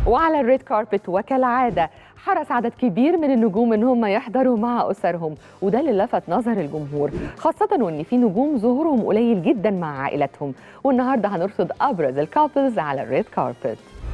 وعلى الريد كاربت وكالعادة حرص عدد كبير من النجوم ان هم يحضروا مع اسرهم وده اللي لفت نظر الجمهور خاصة وان في نجوم ظهورهم قليل جدا مع عائلتهم والنهارده هنرصد ابرز الكابلز على الريد كاربت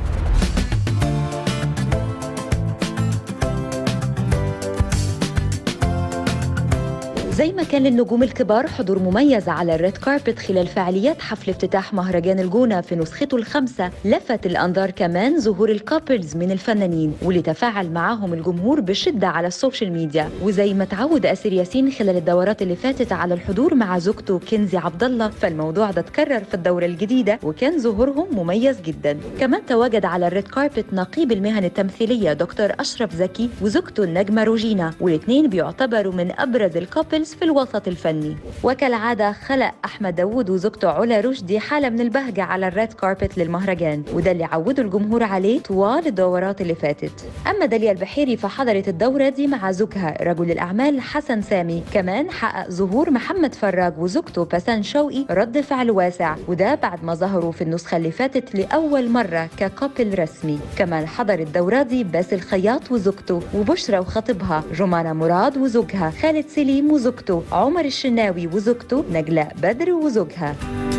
زي ما كان للنجوم الكبار حضور مميز على الريد كاربت خلال فعاليات حفل افتتاح مهرجان الجونة في نسخته الخامسة لفت الأنظار كمان ظهور الكابلز من الفنانين واللي تفاعل معاهم الجمهور بشدة على السوشيال ميديا وزي ما تعود أسر ياسين خلال الدورات اللي فاتت على الحضور مع زوجته كنزي عبد الله فالموضوع ده اتكرر في الدورة الجديدة وكان ظهورهم مميز جدا كمان تواجد على الريد كاربت نقيب المهن التمثيلية دكتور أشرف زكي وزوجته النجمة روجينا والاثنين بيعتبروا من أبرز الكابلز في الوسط الفني وكالعادة خلق أحمد داوود وزوجته علا رشدي حالة من البهجة على الريد كاربت للمهرجان وده اللي عودوا الجمهور عليه طوال الدورات اللي فاتت أما داليا البحيري فحضرت الدورة دي مع زوجها رجل الأعمال حسن سامي كمان حقق ظهور محمد فراج وزوجته بسان شوقي رد فعل واسع وده بعد ما ظهروا في النسخة اللي فاتت لأول مرة ككابل رسمي كمان حضر الدورة دي باسل خياط وزوجته وبشرى وخطيبها جمانة مراد وزوجها خالد سليم وزوجته عمر الشناوي وزوجته نجلاء بدر وزوجها